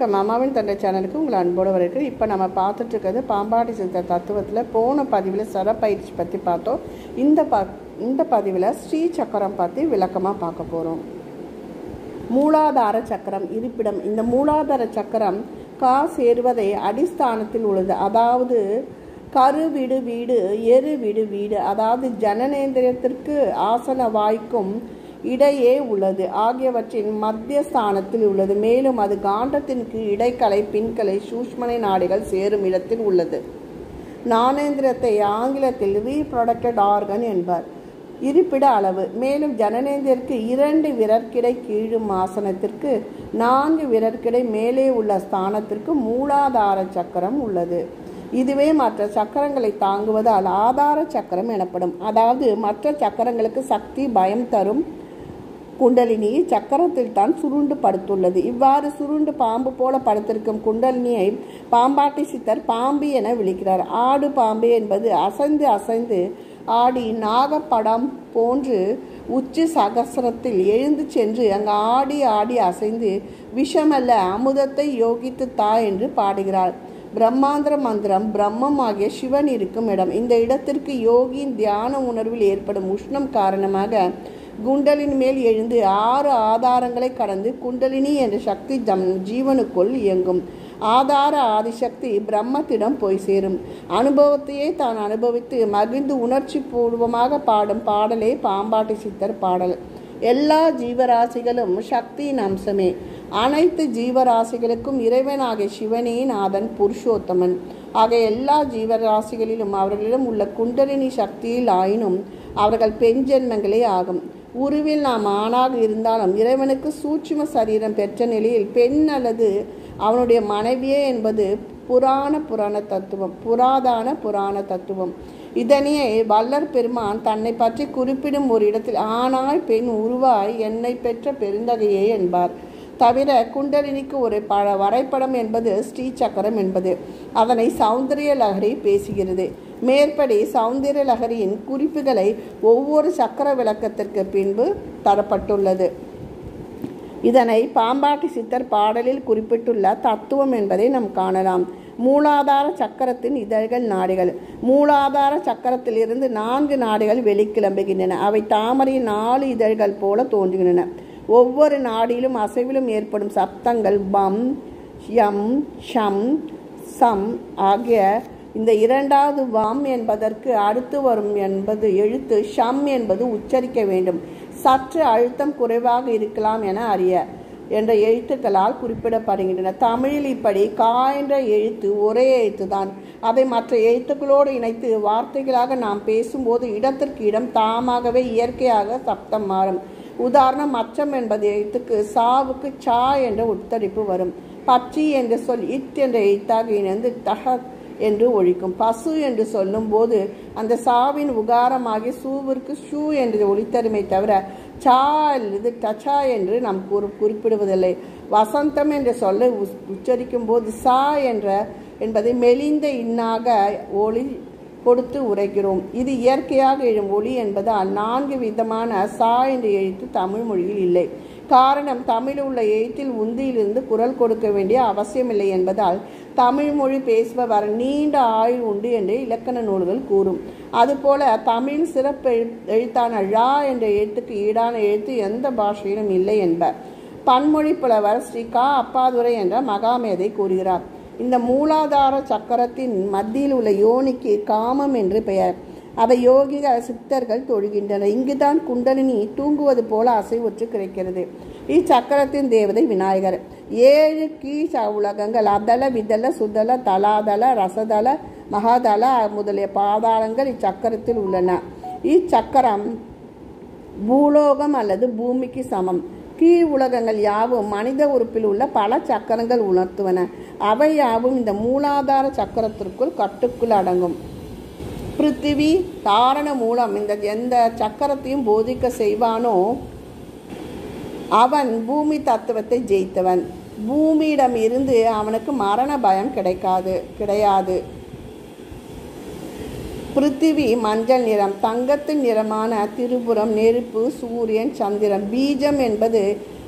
வணக்கம் அம்மாவின் தந்தை சேனலுக்கு உங்களை அன்போடு வரவேற்கிறேன் இப்போ நம்ம பார்த்துட்டு இருக்கிறது பாம்பாட்டி சித்த தத்துவத்தில் போன பதிவில் சரப்பயிற்சி பற்றி பார்த்தோம் இந்த ப இந்த பதிவில் ஸ்ரீ சக்கரம் பற்றி விளக்கமாக பார்க்க போகிறோம் மூலாதார சக்கரம் இருப்பிடம் இந்த மூலாதார சக்கரம் கா சேருவதை அடிஸ்தானத்தில் உள்ளது அதாவது கரு விடு வீடு எரு விடு வீடு அதாவது ஜனநேந்திரத்திற்கு ஆசன வாய்க்கும் இடையே உள்ளது ஆகியவற்றின் மத்திய ஸ்தானத்தில் உள்ளது மேலும் அது காண்டத்திற்கு இடைக்கலை பின்கலை சூஷ்மனை நாடிகள் சேரும் இடத்தில் உள்ளது நாணேந்திரத்தை ஆங்கிலத்தில் ரீப்ரொடக்டட் ஆர்கன் என்பார் இருப்பிட அளவு மேலும் ஜனநேந்திரருக்கு இரண்டு விரற்கிடை கீழும் ஆசனத்திற்கு நான்கு விரற்கிடை மேலே உள்ள ஸ்தானத்திற்கு மூலாதார சக்கரம் உள்ளது இதுவே மற்ற சக்கரங்களை தாங்குவதால் ஆதார சக்கரம் எனப்படும் அதாவது மற்ற சக்கரங்களுக்கு சக்தி பயம் தரும் குண்டலினி சக்கரத்தில் தான் சுருண்டு படுத்துள்ளது இவ்வாறு சுருண்டு பாம்பு போல படுத்திருக்கும் குண்டலினியை பாம்பாட்டி சித்தர் பாம்பு என விളിக்கிறார் ஆடு பாம்பு என்பது அசைந்து அசைந்து ஆடி நாகப்படம் போன்று உச்சி சகசரத்தில் எழுந்து சென்று அங்கு ஆடி ஆடி அசைந்து விஷமல்ல அமுதத்தை யோகித்து தா என்று பாடுகிறார் பிரம்மாந்திர மந்திரம் பிரம்மம் ஆகிய சிவன் இருக்கும் இடம் இந்த இடத்திற்கு யோகியின் தியான உணர்வில் ஏற்படும் உஷ்ணம் காரணமாக குண்டலின் மேல் எழுந்து ஆறு ஆதாரங்களை கடந்து குண்டலினி என்ற சக்தி ஜம் ஜீவனுக்குள் இயங்கும் ஆதார ஆதிசக்தி பிரம்மத்திடம் போய் சேரும் அனுபவத்தையே தான் அனுபவித்து மகிழ்ந்து உணர்ச்சி பூர்வமாக பாடும் பாடலே பாம்பாட்டி சித்தர் பாடல் எல்லா ஜீவராசிகளும் சக்தியின் அம்சமே அனைத்து ஜீவராசிகளுக்கும் இறைவனாகிய சிவனே நாதன் புருஷோத்தமன் ஆக எல்லா ஜீவராசிகளிலும் அவர்களிடம் உள்ள குண்டலினி சக்தியில் ஆயினும் அவர்கள் பெண் ஜென்மங்களே ஆகும் உருவில் நாம் ஆணாக இருந்தாலும் இறைவனுக்கு சூட்சும சரீரம் பெற்ற நிலையில் பெண் அல்லது அவனுடைய மனைவியே என்பது புராண புராண தத்துவம் புராதான புராண தத்துவம் இதனையே வல்லர் பெருமான் தன்னை பற்றி குறிப்பிடும் ஒரு இடத்தில் ஆணாய் பெண் உருவாய் என்னை பெற்ற பெருந்தகையே என்பார் தவிர குண்டலினிக்கு ஒரு ப வரைபடம் என்பது ஸ்ரீ சக்கரம் என்பது அதனை சௌந்தரிய லகரி பேசுகிறது மேற்படி சௌந்தரிய லகரியின் குறிப்புகளை ஒவ்வொரு சக்கர விளக்கத்திற்கு பின்பு தரப்பட்டுள்ளது இதனை பாம்பாட்டி சித்தர் பாடலில் குறிப்பிட்டுள்ள தத்துவம் என்பதை நாம் காணலாம் மூலாதார சக்கரத்தின் இதழ்கள் நாடிகள் மூலாதார சக்கரத்திலிருந்து நான்கு நாடுகள் வெளிக்கிளம்புகின்றன அவை தாமரையின் நாலு இதழ்கள் போல தோன்றுகின்றன ஒவ்வொரு நாடியிலும் அசைவிலும் ஏற்படும் சப்தங்கள் பம் யம் ஷம் சம் ஆகிய இந்த இரண்டாவது வம் என்பதற்கு அடுத்து வரும் என்பது எழுத்து ஷம் என்பது உச்சரிக்க வேண்டும் சற்று அழுத்தம் குறைவாக இருக்கலாம் என அறிய என்ற எழுத்துக்களால் குறிப்பிடப்படுகின்றன தமிழில் இப்படி கா என்ற எழுத்து ஒரே எழுத்து தான் அதை மற்ற எழுத்துக்களோடு இணைத்து வார்த்தைகளாக நாம் பேசும்போது இடத்திற்கு இடம் தாமாகவே இயற்கையாக சப்தம் மாறும் உதாரணம் அச்சம் என்பது எழுத்துக்கு சாவுக்கு சா என்ற உத்தரிப்பு வரும் பச்சி என்ற சொல் இட் என்ற எழுத்தாக இணைந்து தக என்று ஒழிக்கும் பசு என்று சொல்லும்போது அந்த சாவின் உகாரமாகி சூவிற்கு ஷூ என்று ஒளித்தருமை தவிர சா அல்லது டச்சா என்று நாம் கூறு குறிப்பிடுவதில்லை வசந்தம் என்ற சொல்லை உச்சரிக்கும் போது சா என்ற என்பதை மெலிந்த இன்னாக ஒளி கொடுத்து உரைக்கிறோம் இது இயற்கையாக எழும் ஒளி என்பதால் நான்கு விதமான சா என்ற எழுத்து தமிழ் மொழியில் இல்லை காரணம் தமிழில் உள்ள எழுத்தில் உந்தியிலிருந்து குரல் கொடுக்க வேண்டிய அவசியமில்லை என்பதால் தமிழ் மொழி பேசுபவர் நீண்ட ஆயுள் உண்டு என்று இலக்கண நூல்கள் கூறும் அதுபோல தமிழ் சிறப்பு எழுத்தான ழா என்ற எழுத்துக்கு ஈடான எழுத்து எந்த பாஷையிலும் இல்லை என்பர் பன்மொழி புலவர் ஸ்ரீ கா அப்பாதுரை என்ற மகாமேதை கூறுகிறார் இந்த மூலாதார சக்கரத்தின் மத்தியில் உள்ள யோனிக்கு காமம் என்று பெயர் அதை யோகிக சித்தர்கள் தொழுகின்றனர் இங்குதான் குண்டலினி தூங்குவது போல அசைவுற்று கிடைக்கிறது இச்சக்கரத்தின் தேவதை விநாயகர் ஏழு கீழ் உலகங்கள் அதல விதல சுதல தலாதல ரசதல மகாதல முதலிய பாதாளங்கள் இச்சக்கரத்தில் உள்ளன இச்சக்கரம் பூலோகம் அல்லது பூமிக்கு சமம் கீழ் உலகங்கள் யாவும் மனித உறுப்பில் உள்ள பல சக்கரங்கள் உணர்த்துவன அவை யாவும் இந்த மூலாதார சக்கரத்திற்குள் கட்டுக்குள் அடங்கும் பிருத்திவி தாரண மூலம் இந்த எந்த சக்கரத்தையும் போதிக்க செய்வானோ அவன் பூமி தத்துவத்தை ஜெயித்தவன் பூமியிடம் இருந்து அவனுக்கு மரண பயம் கிடைக்காது கிடையாது பிருத்திவி மஞ்சள் நிறம் தங்கத்தின் நிறமான திருபுறம் நெருப்பு சூரியன் சந்திரன் பீஜம் என்பது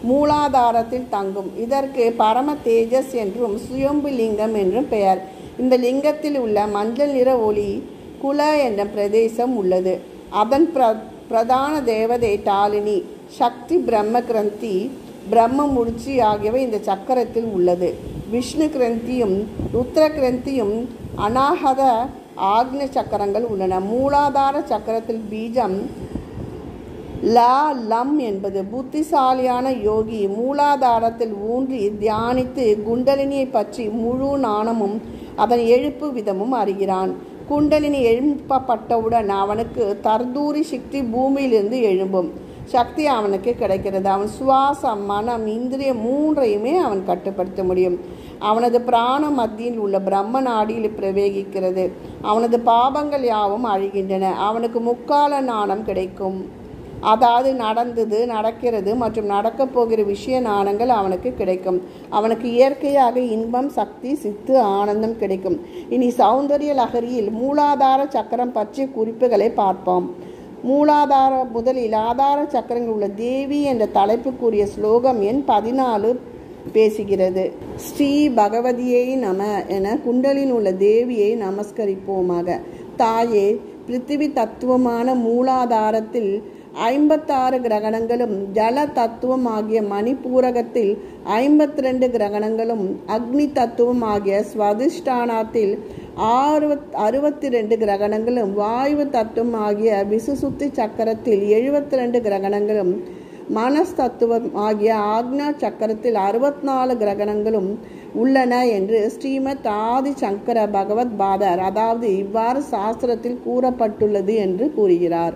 மூலாதாரத்தில் தங்கும் இதற்கு பரம தேஜஸ் என்றும் சுயம்பு லிங்கம் என்றும் பெயர் இந்த லிங்கத்தில் உள்ள மஞ்சள் நிற ஒளி குல என்ற பிரதேசம் உள்ளது அதன் பிர பிரதான தேவதை டாலினி சக்தி பிரம்ம கிரந்தி பிரம்ம முடிச்சி ஆகியவை இந்த சக்கரத்தில் உள்ளது விஷ்ணு கிரந்தியும் ருத்ர கிரந்தியும் அநாகத ஆக்ன சக்கரங்கள் உள்ளன மூலாதார சக்கரத்தில் பீஜம் லா லம் என்பது புத்திசாலியான யோகி மூலாதாரத்தில் ஊன்றி தியானித்து குண்டலினியை பற்றி முழு நாணமும் அதன் எழுப்பு விதமும் அறிகிறான் குண்டலினி எழுப்பப்பட்டவுடன் அவனுக்கு தர்தூரி சக்தி பூமியிலிருந்து எழும்பும் சக்தி அவனுக்கு கிடைக்கிறது அவன் சுவாசம் மனம் இந்திரிய மூன்றையுமே அவன் கட்டுப்படுத்த முடியும் அவனது பிராண மத்தியில் உள்ள பிரம்ம நாடியில் பிரவேகிக்கிறது அவனது பாபங்கள் யாவும் அழிகின்றன அவனுக்கு முக்கால நாணம் கிடைக்கும் அதாவது நடந்தது நடக்கிறது மற்றும் நடக்கப் போகிற விஷய நாணங்கள் அவனுக்கு கிடைக்கும் அவனுக்கு இயற்கையாக இன்பம் சக்தி சித்து ஆனந்தம் கிடைக்கும் இனி சௌந்தரிய லகரியில் மூலாதார சக்கரம் பற்றிய குறிப்புகளை பார்ப்போம் மூலாதார முதலில் ஆதார சக்கரங்கள் உள்ள தேவி என்ற தலைப்புக்குரிய ஸ்லோகம் எண் பதினாலு பேசுகிறது ஸ்ரீ பகவதியை நம என குண்டலின் உள்ள தேவியை நமஸ்கரிப்போமாக தாயே பிருத்திவி தத்துவமான மூலாதாரத்தில் ஐம்பத்தாறு கிரகணங்களும் ஜல தத்துவம் ஆகிய மணிப்பூரகத்தில் ஐம்பத்தி ரெண்டு கிரகணங்களும் அக்னி தத்துவம் ஆகிய ஸ்வதிஷ்டானத்தில் ஆறு அறுபத்தி ரெண்டு கிரகணங்களும் வாயு தத்துவம் ஆகிய விசுசுத்தி சக்கரத்தில் எழுபத்தி ரெண்டு கிரகணங்களும் மனஸ் தத்துவம் ஆகிய ஆக்னா சக்கரத்தில் அறுபத்தி நாலு கிரகணங்களும் உள்ளன என்று ஸ்ரீமத் ஆதி சங்கர பகவத் பாதர் அதாவது இவ்வாறு சாஸ்திரத்தில் கூறப்பட்டுள்ளது என்று கூறுகிறார்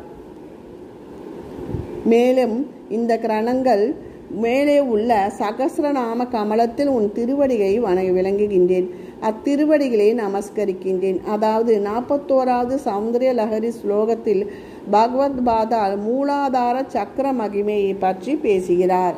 மேலும் இந்த கிரணங்கள் மேலே உள்ள சகசிரநாம கமலத்தில் உன் திருவடிகளை வணங்கி விளங்குகின்றேன் அத்திருவடிகளை நமஸ்கரிக்கின்றேன் அதாவது நாற்பத்தோராவது சௌந்தரிய லஹரி ஸ்லோகத்தில் பகவத் பாதால் மூலாதார சக்கர மகிமையை பற்றி பேசுகிறார்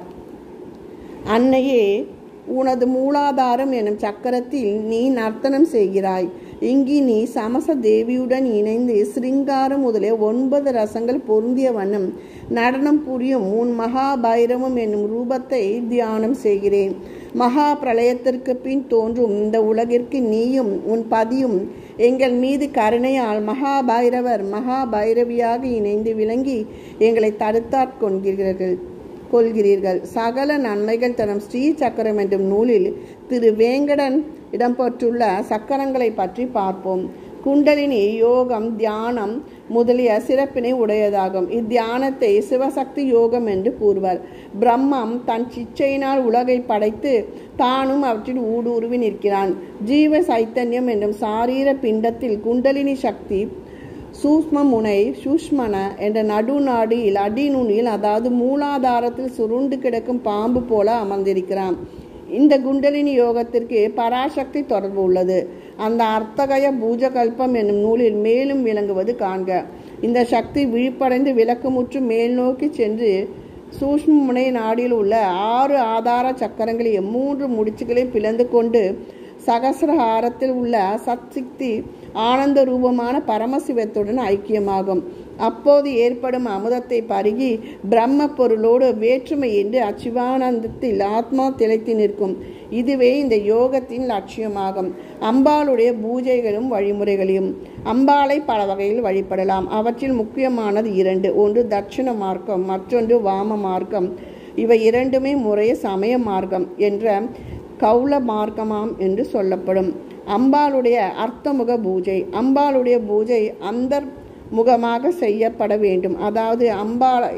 அன்னையே உனது மூலாதாரம் எனும் சக்கரத்தில் நீ நர்த்தனம் செய்கிறாய் இங்கு நீ சமச தேவியுடன் இணைந்து சிருங்காரம் முதலிய ஒன்பது ரசங்கள் பொருந்திய வண்ணம் நடனம் புரியும் உன் மகாபைரவம் என்னும் ரூபத்தை தியானம் செய்கிறேன் மகா பிரளயத்திற்கு பின் தோன்றும் இந்த உலகிற்கு நீயும் உன் பதியும் எங்கள் மீது கருணையால் மகாபைரவர் மகாபைரவியாக இணைந்து விளங்கி எங்களை தடுத்தாட்கொள்கிறீர்கள் கொள்கிறீர்கள் சகல நன்மைகள் தரும் ஸ்ரீ சக்கரம் என்னும் நூலில் திரு வேங்கடன் இடம்பெற்றுள்ள சக்கரங்களை பற்றி பார்ப்போம் குண்டலினி யோகம் தியானம் முதலிய சிறப்பினை உடையதாகும் இத்தியானத்தை சிவசக்தி யோகம் என்று கூறுவர் பிரம்மம் தன் சிச்சையினால் உலகை படைத்து தானும் அவற்றில் ஊடுருவி நிற்கிறான் ஜீவ சைத்தன்யம் என்னும் சாரீர பிண்டத்தில் குண்டலினி சக்தி சூஷ்ம முனை சூஷ்மன என்ற நடுநாடியில் அடிநுனியில் அதாவது மூலாதாரத்தில் சுருண்டு கிடக்கும் பாம்பு போல அமர்ந்திருக்கிறான் இந்த குண்டலினி யோகத்திற்கு பராசக்தி தொடர்பு உள்ளது அந்த அர்த்தகய பூஜகல்பம் என்னும் நூலில் மேலும் விளங்குவது காண்க இந்த சக்தி விழிப்படைந்து விளக்கமுற்று மேல் நோக்கி சென்று சூஷ்ம முனை நாடியில் உள்ள ஆறு ஆதார சக்கரங்களையும் மூன்று முடிச்சுகளையும் பிளந்து கொண்டு சகசிரஹாரத்தில் உள்ள சத்சிக்தி ஆனந்த ரூபமான பரமசிவத்துடன் ஐக்கியமாகும் அப்போது ஏற்படும் அமுதத்தை பருகி பிரம்ம பொருளோடு வேற்றுமை என்று அச்சிவானந்தத்தில் ஆத்மா திளைத்து நிற்கும் இதுவே இந்த யோகத்தின் லட்சியமாகும் அம்பாளுடைய பூஜைகளும் வழிமுறைகளையும் அம்பாளை பல வகையில் வழிபடலாம் அவற்றில் முக்கியமானது இரண்டு ஒன்று தட்சிண மார்க்கம் மற்றொன்று வாம மார்க்கம் இவை இரண்டுமே முறைய சமய மார்க்கம் என்ற கௌல மார்க்கமாம் என்று சொல்லப்படும் அம்பாளுடைய அர்த்தமுக பூஜை அம்பாளுடைய பூஜை அந்தர் முகமாக செய்யப்பட வேண்டும் அதாவது அம்பாளை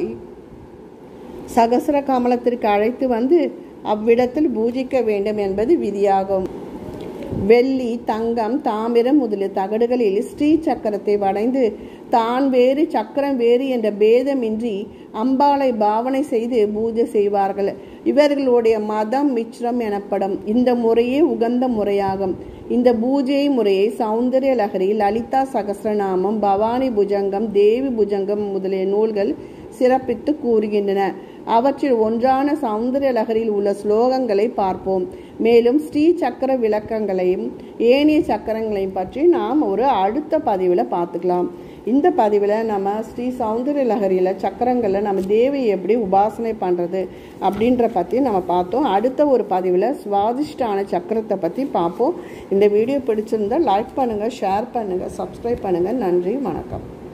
சகசர கமலத்திற்கு அழைத்து வந்து அவ்விடத்தில் பூஜிக்க வேண்டும் என்பது விதியாகும் வெள்ளி தங்கம் தாமிரம் முதலிய தகடுகளில் ஸ்ரீ சக்கரத்தை வளைந்து தான் வேறு சக்கரம் வேறு என்ற பேதமின்றி அம்பாளை பாவனை செய்து பூஜை செய்வார்கள் இவர்களுடைய மதம் மிச்ரம் எனப்படும் இந்த முறையே உகந்த முறையாகும் இந்த பூஜை முறையை சௌந்தரிய லகரி லலிதா சகசிரநாமம் பவானி புஜங்கம் தேவி புஜங்கம் முதலிய நூல்கள் சிறப்பித்து கூறுகின்றன அவற்றில் ஒன்றான சௌந்தரிய லகரியில் உள்ள ஸ்லோகங்களை பார்ப்போம் மேலும் ஸ்ரீ சக்கர விளக்கங்களையும் ஏனைய சக்கரங்களையும் பற்றி நாம் ஒரு அடுத்த பதிவில் பார்த்துக்கலாம் இந்த பதிவில் நம்ம ஸ்ரீ சௌந்தரிய லஹரியில் சக்கரங்களில் நம்ம தேவியை எப்படி உபாசனை பண்ணுறது அப்படின்ற பற்றி நம்ம பார்த்தோம் அடுத்த ஒரு பதிவில் சுவாதிஷ்டான சக்கரத்தை பற்றி பார்ப்போம் இந்த வீடியோ பிடிச்சிருந்தா லைக் பண்ணுங்கள் ஷேர் பண்ணுங்கள் சப்ஸ்கிரைப் பண்ணுங்கள் நன்றி வணக்கம்